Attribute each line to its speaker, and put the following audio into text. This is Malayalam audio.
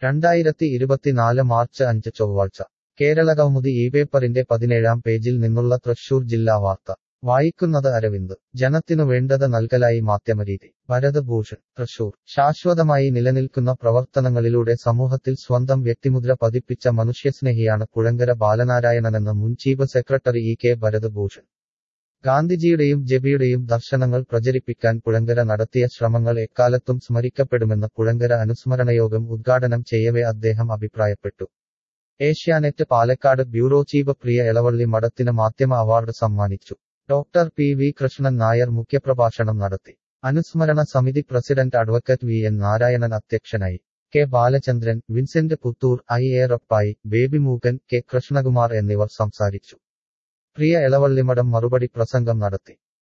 Speaker 1: രണ്ടായിരത്തി ഇരുപത്തിനാല് മാർച്ച് അഞ്ച് ചൊവ്വാഴ്ച കേരളകൗമുദി ഈ പേപ്പറിന്റെ പതിനേഴാം പേജിൽ നിന്നുള്ള തൃശൂർ ജില്ലാ വാർത്ത വായിക്കുന്നത് അരവിന്ദ് ജനത്തിനു വേണ്ടത് നൽകലായി മാധ്യമരീതി ഭരത് ഭൂഷൺ തൃശൂർ ശാശ്വതമായി നിലനിൽക്കുന്ന പ്രവർത്തനങ്ങളിലൂടെ സമൂഹത്തിൽ സ്വന്തം വ്യക്തിമുദ്ര പതിപ്പിച്ച മനുഷ്യസ്നേഹിയാണ് പുഴങ്കര ബാലനാരായണനെന്ന് മുൻ chief secretary E K Bharat Bhushan ഗാന്ധിജിയുടെയും ജബിയുടെയും ദർശനങ്ങൾ പ്രചരിപ്പിക്കാൻ പുഴങ്കര നടത്തിയ ശ്രമങ്ങൾ എക്കാലത്തും സ്മരിക്കപ്പെടുമെന്ന് പുഴങ്കര അനുസ്മരണയോഗം ഉദ്ഘാടനം ചെയ്യവേ അദ്ദേഹം അഭിപ്രായപ്പെട്ടു ഏഷ്യാനെറ്റ് പാലക്കാട് ബ്യൂറോ ചീഫ് പ്രിയ എളവള്ളി മഠത്തിന് മാധ്യമ അവാർഡ് സമ്മാനിച്ചു doctor P V Krishnan Nair മുഖ്യപ്രഭാഷണം നടത്തി അനുസ്മരണ സമിതി president advocate V N Narayanan അധ്യക്ഷനായി K Balachandran Vincent Puthur I A Rappai Baby Mookan K Krishnakumar എന്നിവർ സംസാരിച്ചു പ്രിയ എളവള്ളിമഠം മറുപടി പ്രസംഗം നടത്തി